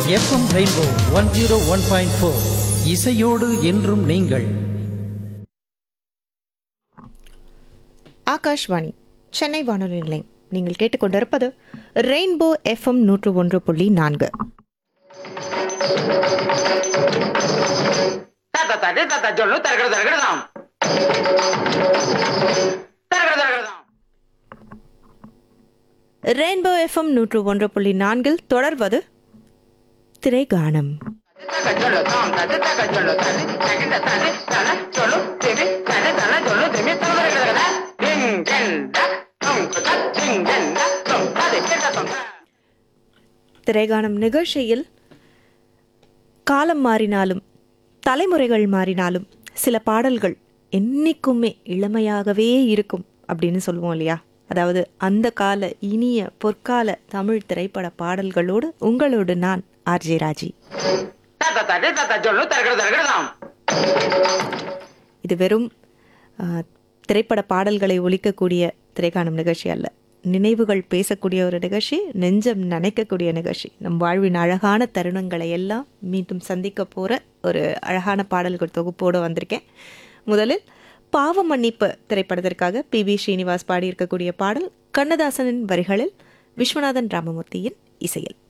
FM Rainbow one zero one point four இசையோடு என்றும் நீங்கள் ஆகாஷ்வாணி சென்னை வானொலி நிலையம் நீங்கள் கேட்டுக்கொண்டிருப்பது ரெயின்போ எஃப்எம் நூற்று ஒன்று புள்ளி நான்கு తాత తాటే తాత జొల్లు తరగడ తరగడదాం తరగడ తరగడదాం ரெயின்போ எஃப்எம் நூற்று ஒன்று புள்ளி நான்கில் தொடர்வது திரைகானம் తగ జొల్లు తాం తాత తగ జొల్లు తాది తగడ తాది తల జొల్లు తిమి తన తల జొల్లు తిమి తగడ తగడ డింగ్ డింగ్ డ tum క డింగ్ డింగ్ డ tum తాది కెట tum திரைகானம் நிகழ்ச்சியில் காலம் மாறினாலும் தலைமுறைகள் மாறினாலும் சில பாடல்கள் என்னைக்குமே இளமையாகவே இருக்கும் அப்படின்னு சொல்லுவோம் இல்லையா அதாவது அந்த கால இனிய பொற்கால தமிழ் திரைப்பட பாடல்களோடு உங்களோடு நான் ஆர்ஜே ராஜி తాత తాటే తాత జొల్లు తరగడ తరగడదాం இது வெறும் ஆ, திரைப்பட பாடல்களை ஒலிக்கக்கூடிய திரைக்காணும் நிகழ்ச்சி அல்ல நினைவுகள் பேசக்கூடிய ஒரு நிகழ்ச்சி நெஞ்சம் நனைக்கக்கூடிய நிகழ்ச்சி நம் வாழ்வின் அழகான தருணங்களை எல்லாம் மீண்டும் சந்திக்க போகிற ஒரு அழகான பாடல்கள் தொகுப்போடு வந்திருக்கேன் முதலில் பாவ மன்னிப்பு திரைப்படத்திற்காக பி வி ஸ்ரீனிவாஸ் பாடியிருக்கக்கூடிய பாடல் கண்ணதாசனின் வரிகளில் விஸ்வநாதன் ராமமூர்த்தியின் இசையில்